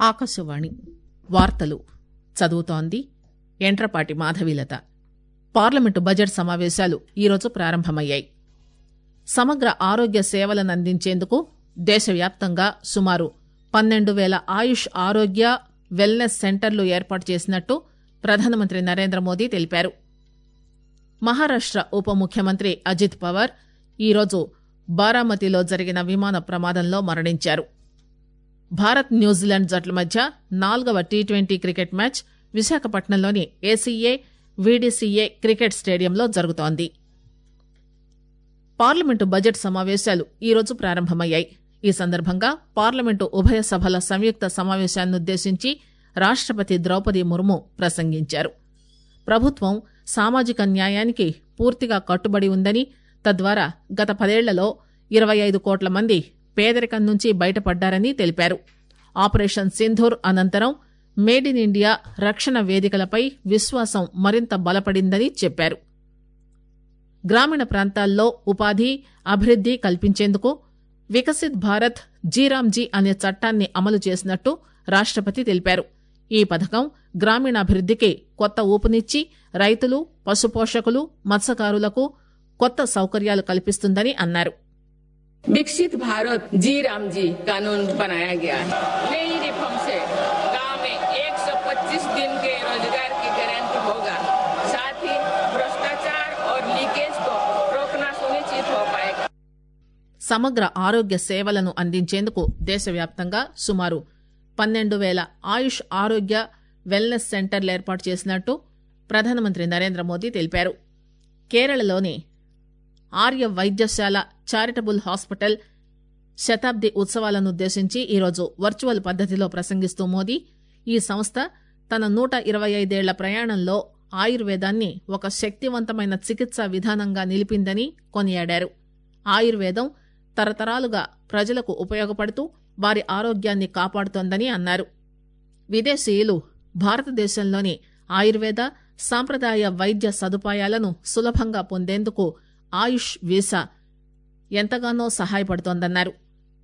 ఆకాశవాణి వార్తలు చదువుతోంది ఎంట్రపాటి మాధవీలత పార్లమెంటు బడ్జెట్ సమావేశాలు ఈరోజు ప్రారంభమయ్యాయి సమగ్ర ఆరోగ్య సేవలను అందించేందుకు దేశవ్యాప్తంగా సుమారు పన్నెండు పేల ఆయుష్ ఆరోగ్య వెల్నెస్ సెంటర్లు ఏర్పాటు చేసినట్టు ప్రధానమంత్రి నరేంద్ర మోదీ తెలిపారు మహారాష్ట ఉప ముఖ్యమంత్రి అజిత్ పవార్ ఈరోజు బారామతిలో జరిగిన విమాన ప్రమాదంలో మరణించారు భారత్ న్యూజిలాండ్ జట్ల మధ్య నాల్గవ టీ ట్వంటీ క్రికెట్ మ్యాచ్ విశాఖపట్నంలోని ఏసీఏ వీడీసీఏ క్రికెట్ స్టేడియంలో జరుగుతోంది పార్లమెంటు బడ్జెట్ సమావేశాలు ఈరోజు ప్రారంభమయ్యాయి ఈ సందర్భంగా పార్లమెంటు ఉభయ సభల సంయుక్త సమావేశాన్నుద్దేశించి రాష్టపతి ద్రౌపది ముర్ము ప్రసంగించారు ప్రభుత్వం సామాజిక న్యాయానికి పూర్తిగా కట్టుబడి ఉందని తద్వారా గత పదేళ్లలో ఇరవై ఐదు కోట్ల మంది పేదరికం నుంచి బయటపడ్డారని తెలిపారు ఆపరేషన్ సింధూర్ అనంతరం మేడ్ ఇన్ ఇండియా రక్షణ వేదికలపై విశ్వాసం మరింత బలపడిందని చెప్పారు గ్రామీణ ప్రాంతాల్లో ఉపాధి అభివృద్ది కల్పించేందుకు వికసిత్ భారత్ జీరామ్జీ అనే చట్టాన్ని అమలు చేసినట్టు రాష్టపతి తెలిపారు ఈ పథకం గ్రామీణాభివృద్దికి కొత్త ఊపునిచ్చి రైతులు పశుపోషకులు మత్స్యకారులకు కొత్త సౌకర్యాలు కల్పిస్తుందని అన్నారు विकसित भारत जी राम जी कानून बनाया गया है नई रिफॉर्म से गांव में 125 दिन के रोजगार की गारंटी होगा साथ ही भ्रष्टाचार और लीकेज को रोकना सुनिश्चित हो पाएगा సమగ్ర ఆరోగ్య సేవలను అందించేందుకు దేశవ్యాప్తంగా సుమారు పన్నెండు పేల ఆయుష్ ఆరోగ్య వెల్నెస్ సెంటర్లు ఏర్పాటు చేసినట్టు ప్రధానమంత్రి నరేంద్ర మోదీ తెలిపారు కేరళలోని ఆర్య వైద్యశాల చారిటబుల్ హాస్పిటల్ శతాబ్ది ఉత్సవాలనుద్దేశించి ఈరోజు వర్చువల్ పద్దతిలో ప్రసంగిస్తూ మోదీ ఈ సంస్థ తన నూట ఇరవై ఐదేళ్ల ప్రయాణంలో ఆయుర్వేదాన్ని ఒక శక్తివంతమైన చికిత్సా విధానంగా నిలిపిందని కొనియాడారు ఆయుర్వేదం తరతరాలుగా ప్రజలకు ఉపయోగపడుతూ వారి ఆరోగ్యాన్ని కాపాడుతోందని అన్నారు విదేశీయులు భారతదేశంలోని ఆయుర్వేద సాంప్రదాయ వైద్య సదుపాయాలను సులభంగా పొందేందుకు ఆయుష్ వీసా ఎంతగానో సహాయపడుతోందన్నారు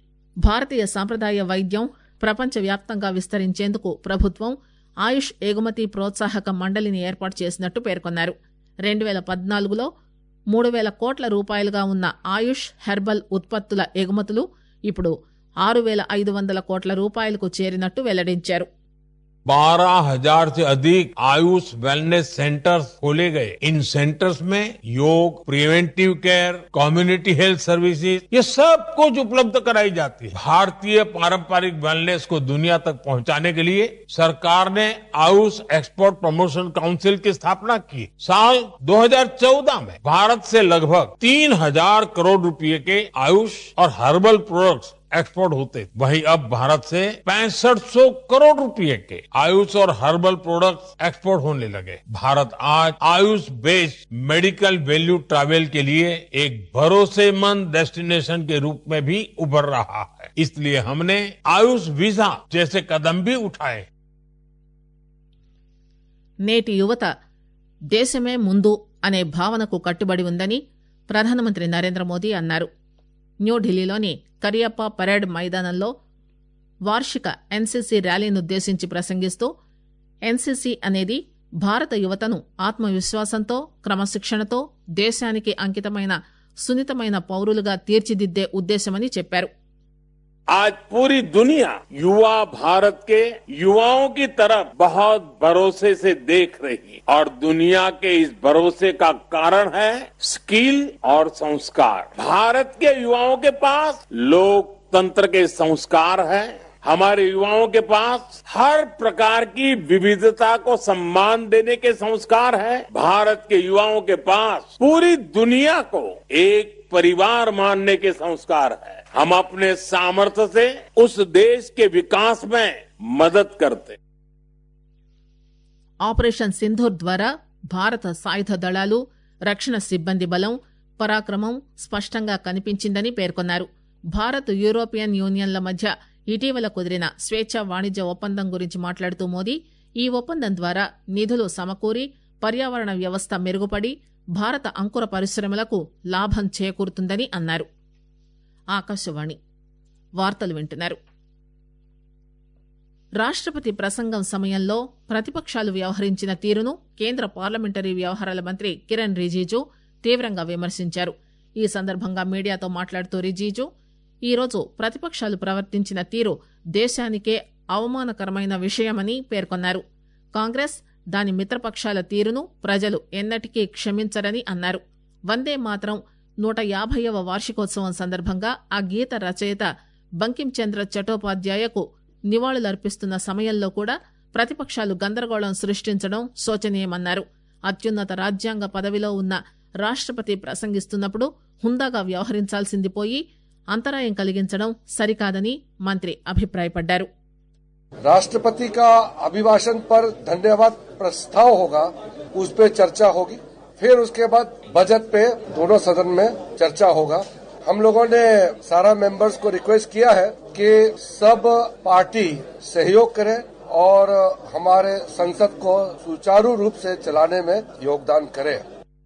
భారతీయ సాంప్రదాయ వైద్యం ప్రపంచవ్యాప్తంగా విస్తరించేందుకు ప్రభుత్వం ఆయుష్ ఎగుమతి ప్రోత్సాహక మండలిని ఏర్పాటు చేసినట్టు పేర్కొన్నారు రెండు పేల పద్నాలుగులో మూడు వేల కోట్ల రూపాయలుగా ఉన్న ఆయుష్ హెర్బల్ ఉత్పత్తుల ఎగుమతులు ఇప్పుడు ఆరు వేల ఐదు వందల కోట్ల రూపాయలకు చేరినట్టు వెల్లడించారు बारह हजार से अधिक आयुष वेलनेस सेंटर्स खोले गए इन सेंटर्स में yoga preventive care community health services ये सब कुछ उपलब्ध कराई जाती है भारतीय पारंपरिक वेलनेस को दुनिया तक पहुंचाने के लिए सरकार ने आयुष एक्सपोर्ट प्रमोशन काउंसिल की स्थापना की साल 2014 में भारत से लगभग तीन हजार करोड़ रुपए के आयुष और हर्बल प्रोडक्ट्स एक्सपोर्ट होते वहीं अब भारत से पैंसठ सौ करोड़ रुपए के आयुष और हर्बल प्रोडक्ट्स एक्सपोर्ट होने लगे भारत आज AYUSH based medical value travel के लिए एक भरोसेमंद डेस्टिनेशन के रूप में भी उभर रहा है इसलिए हमने आयुष वीजा जैसे कदम भी उठाए నేటి యువత దేశమే ముందు అనే భావనకు కట్టుబడి ఉందని ప్రధానమంత్రి నరేంద్ర మోదీ అన్నారు న్యూఢిల్లీలోని కరియప్ప పరేడ్ మైదానంలో వార్షిక ఎన్సీసీ ర్యాలీనుద్దేశించి ప్రసంగిస్తూ ఎన్సీసీ అనేది భారత యువతను ఆత్మవిశ్వాసంతో క్రమశిక్షణతో దేశానికి అంకితమైన సున్నితమైన పౌరులుగా తీర్చిదిద్దే ఉద్దేశమని చెప్పారు आज पूरी दुनिया युवा भारत के युवाओं की तरफ बहुत भरोसे से देख रही है और दुनिया के इस भरोसे का कारण है स्किल और संस्कार भारत के युवाओं के पास लोकतंत्र के संस्कार है हमारे युवाओं के पास हर प्रकार की विविधता को सम्मान देने के संस्कार है भारत के युवाओं के पास पूरी दुनिया को एक परिवार मानने के संस्कार है हम अपने सामर्थ्य से उस देश के विकास में मदद करते ఆపరేషన్ సింధూర్ ద్వారా భారత సాయుధ దళాలు రక్షణ సిబ్బంది బలం పరాక్రమం స్పష్టంగా కనిపించిందని పేర్కొన్నారు భారత్ యూరోపియన్ యూనియన్ల మధ్య ఇటీవల కుదిరిన స్వేచ్ఛా వాణిజ్య ఒప్పందం గురించి మాట్లాడుతూ మోదీ ఈ ఒప్పందం ద్వారా నిధులు సమకూరి పర్యావరణ వ్యవస్థ మెరుగుపడి భారత అంకుర పరిశ్రమలకు లాభం చేకూరుతుందని అన్నారు ఆకాశవాణి వార్తలు వింటున్నారు రాష్టపతి ప్రసంగం సమయంలో ప్రతిపక్షాలు వ్యవహరించిన తీరును కేంద్ర పార్లమెంటరీ వ్యవహారాల మంత్రి కిరణ్ రిజిజు తీవ్రంగా విమర్శించారు ఈ సందర్భంగా మీడియాతో మాట్లాడుతూ రిజిజు ఈరోజు ప్రతిపక్షాలు ప్రవర్తించిన తీరు దేశానికే అవమానకరమైన విషయమని పేర్కొన్నారు కాంగ్రెస్ దాని మిత్రపక్షాల తీరును ప్రజలు ఎన్నటికీ క్షమించరని అన్నారు వందే మాత్రం నూట యాభైవ వార్షికోత్సవం సందర్భంగా ఆ గీత రచయిత బంకించంద్ర చటోపాధ్యాయకు నివాళులర్పిస్తున్న సమయంలో కూడా ప్రతిపక్షాలు గందరగోళం సృష్టించడం శోచనీయమన్నారు అత్యున్నత రాజ్యాంగ పదవిలో ఉన్న రాష్టపతి ప్రసంగిస్తున్నప్పుడు హుందాగా వ్యవహరించాల్సింది పోయి అంతరాయం కలిగించడం సరికాదని మంత్రి అభిప్రాయపడ్డారు राष्ट्रपति का अभिभाषण पर धन्यवाद प्रस्ताव होगा उस पे चर्चा होगी फिर उसके बाद बजट पे दोनों सदन में चर्चा होगा हम लोगों ने सारा मेंबर्स को रिक्वेस्ट किया है कि सब पार्टी सहयोग करें और हमारे संसद को सुचारू रूप से चलाने में योगदान करें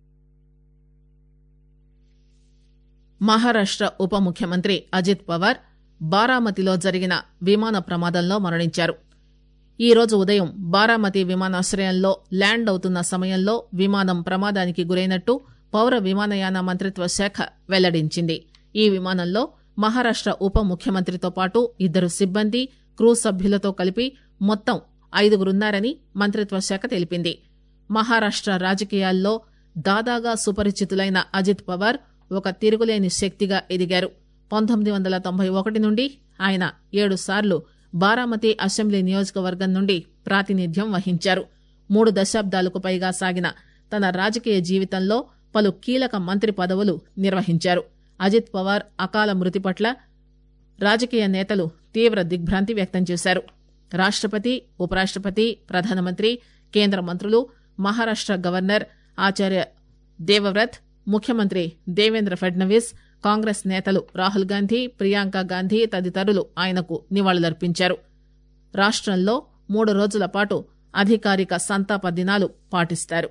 మహారాష్ట ఉప ముఖ్యమంత్రి అజిత్ పవార్ బారామతిలో జరిగిన విమాన ప్రమాదంలో మరణించారు ఈ రోజు ఉదయం బారామతి విమానాశ్రయంలో ల్యాండ్ అవుతున్న సమయంలో విమానం ప్రమాదానికి గురైనట్టు పౌర విమానయాన మంత్రిత్వ శాఖ వెల్లడించింది ఈ విమానంలో మహారాష్ట ఉప ముఖ్యమంత్రితో పాటు ఇద్దరు సిబ్బంది క్రూ సభ్యులతో కలిపి మొత్తం ఐదుగురున్నారని మంత్రిత్వ శాఖ తెలిపింది మహారాష్ట రాజకీయాల్లో దాదాగా సుపరిచితులైన అజిత్ పవార్ ఒక తిరుగులేని శక్తిగా ఎదిగారు పంతొమ్మిది వందల తొంభై ఒకటి నుండి ఆయన ఏడు సార్లు బారామతి అసెంబ్లీ నియోజకవర్గం నుండి ప్రాతినిధ్యం వహించారు మూడు దశాబ్దాలకు పైగా సాగిన తన రాజకీయ జీవితంలో పలు కీలక మంత్రి పదవులు నిర్వహించారు అజిత్ పవార్ అకాల మృతి పట్ల రాజకీయ నేతలు తీవ్ర దిగ్భ్రాంతి వ్యక్తం చేశారు రాష్టపతి ఉపరాష్టపతి ప్రధానమంత్రి కేంద్ర మంత్రులు మహారాష్ట గవర్నర్ ఆచార్య దేవవ్రత్ ముఖ్యమంత్రి దేవేంద్ర ఫడ్నవీస్ కాంగ్రెస్ నేతలు రాహుల్ గాంధీ ప్రియాంక గాంధీ తదితరులు ఆయనకు నివాళులర్పించారు రాష్టంలో మూడు రోజుల పాటు అధికారిక సంతాప దినాలు పాటిస్తారు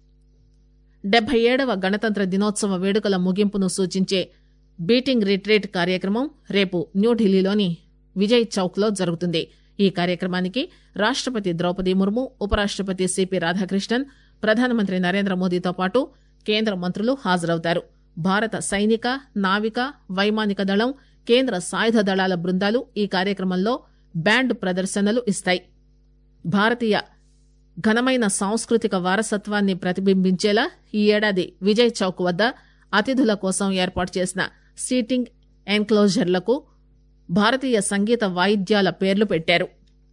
డెబ్బై ఏడవ గణతంత్ర దినోత్సవ వేడుకల ముగింపును సూచించే బీటింగ్ రిట్రీట్ కార్యక్రమం రేపు న్యూఢిల్లీలోని విజయ్ చౌక్ లో జరుగుతుంది ఈ కార్యక్రమానికి రాష్టపతి ద్రౌపది ముర్ము ఉపరాష్టపతి సిపి రాధాకృష్ణన్ ప్రధానమంత్రి నరేంద్ర మోదీతో పాటు కేంద్ర మంత్రులు హాజరవుతారు భారత సైనిక నావిక వైమానిక దళం కేంద్ర సాయుధ దళాల బృందాలు ఈ కార్యక్రమంలో బ్యాండ్ ప్రదర్శనలు ఇస్తాయి భారతీయ ఘనమైన సాంస్కృతిక వారసత్వాన్ని ప్రతిబింబించేలా ఈ ఏడాది విజయ్ చౌక్ వద్ద అతిథుల కోసం ఏర్పాటు చేసిన సీటింగ్ ఎన్క్లోజర్లకు భారతీయ సంగీత వాయిద్యాల పేర్లు పెట్టారు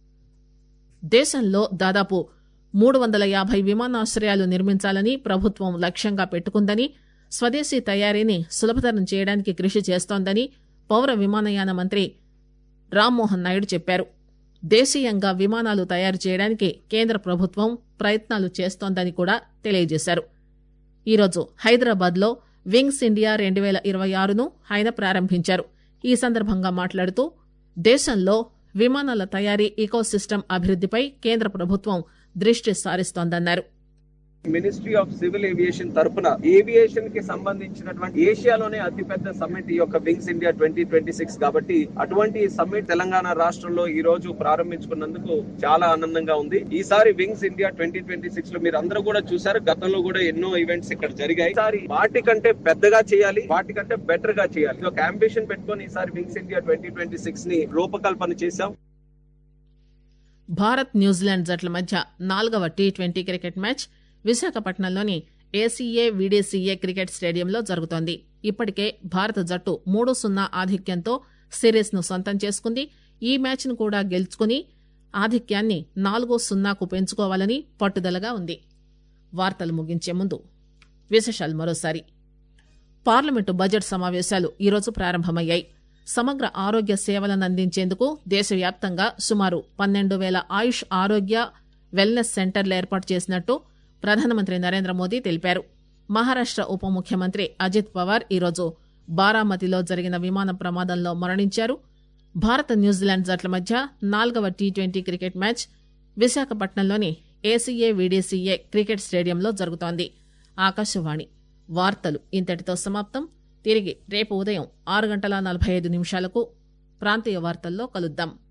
దేశంలో దాదాపు మూడు వందల యాభై విమానాశ్రయాలు నిర్మించాలని ప్రభుత్వం లక్ష్యంగా పెట్టుకుందని స్వదేశీ తయారీని సులభతరం చేయడానికి కృషి చేస్తోందని పౌర విమానయాన మంత్రి రామ్మోహన్ నాయుడు చెప్పారు దేశీయంగా విమానాలు తయారు చేయడానికి కేంద్ర ప్రభుత్వం ప్రయత్నాలు చేస్తోందని కూడా తెలియజేశారు ఈరోజు హైదరాబాద్లో వింగ్స్ ఇండియా రెండు వేల ఇరవై ఆరును ఆయన ప్రారంభించారు ఈ సందర్భంగా మాట్లాడుతూ దేశంలో విమానాల తయారీ ఈకోసిస్టమ్ అభివృద్దిపై కేంద్ర ప్రభుత్వం దృష్టి సారిస్తోందన్నారు మినిస్ట్రీ ఆఫ్ సివిల్ ఏవియేషన్ తరపున ఏవియేషన్ కి సంబంధించినటువంటి ఏషియాలోనే అతిపెద్ద సమ్మిట్ ఈ యొక్క wings India twenty twenty six కాబట్టి అటువంటి సమ్మిట్ తెలంగాణ రాష్ట్రంలో ఈ రోజు ప్రారంభించుకున్నందుకు చాలా ఆనందంగా ఉంది ఈసారి wings India twenty twenty six లో మీరు అందరూ కూడా చూసారు గతంలో కూడా ఎన్నో ఈవెంట్స్ ఇక్కడ జరిగాయి ఈసారి వాటి కంటే పెద్దగా చేయాలి వాటి కంటే బెటర్ గా చేయాలి ఇది ఒక అంబిషన్ పెట్టుకొని ఈసారి wings India twenty twenty six ని రూపకల్పన చేశాం భారత్ న్యూజిలాండ్ జట్ల మధ్య నాలుగవ టీ ట్వంటీ క్రికెట్ మ్యాచ్ విశాఖపట్నంలోని ఏసీఏ వీడీసీఏ క్రికెట్ స్టేడియంలో జరుగుతోంది ఇప్పటికే భారత జట్టు మూడు సున్నా ఆధిక్యంతో సిరీస్ ను సొంతం చేసుకుంది ఈ మ్యాచ్ ను కూడా గెలుచుకుని ఆధిక్యాన్ని నాలుగు సున్నాకు పెంచుకోవాలని పట్టుదలగా ఉంది వార్తలు ముగించే ముందు విశేషాలు మరోసారి పార్లమెంటు బడ్జెట్ సమావేశాలు ఈరోజు ప్రారంభమయ్యాయి సమగ్ర ఆరోగ్య సేవలను అందించేందుకు దేశవ్యాప్తంగా సుమారు పన్నెండు వేల ఆయుష్ ఆరోగ్య వెల్నెస్ సెంటర్లు ఏర్పాటు చేసినట్టు ప్రధానమంత్రి నరేంద్ర మోదీ తెలిపారు మహారాష్ట ఉప ముఖ్యమంత్రి అజిత్ పవార్ ఈరోజు బారామతిలో జరిగిన విమాన ప్రమాదంలో మరణించారు భారత్ న్యూజిలాండ్ జట్ల మధ్య నాలుగవ టీ ట్వంటీ క్రికెట్ మ్యాచ్ విశాఖపట్నంలోని ఏసీఏ వీడీసీఏ క్రికెట్ స్టేడియంలో జరుగుతోంది ఆకాశవాణి వార్తలు ఇంతటితో సమాప్తం తిరిగి రేపు ఉదయం ఆరు గంటల నలభై ఐదు నిమిషాలకు ప్రాంతీయ వార్తల్లో కలుద్దాం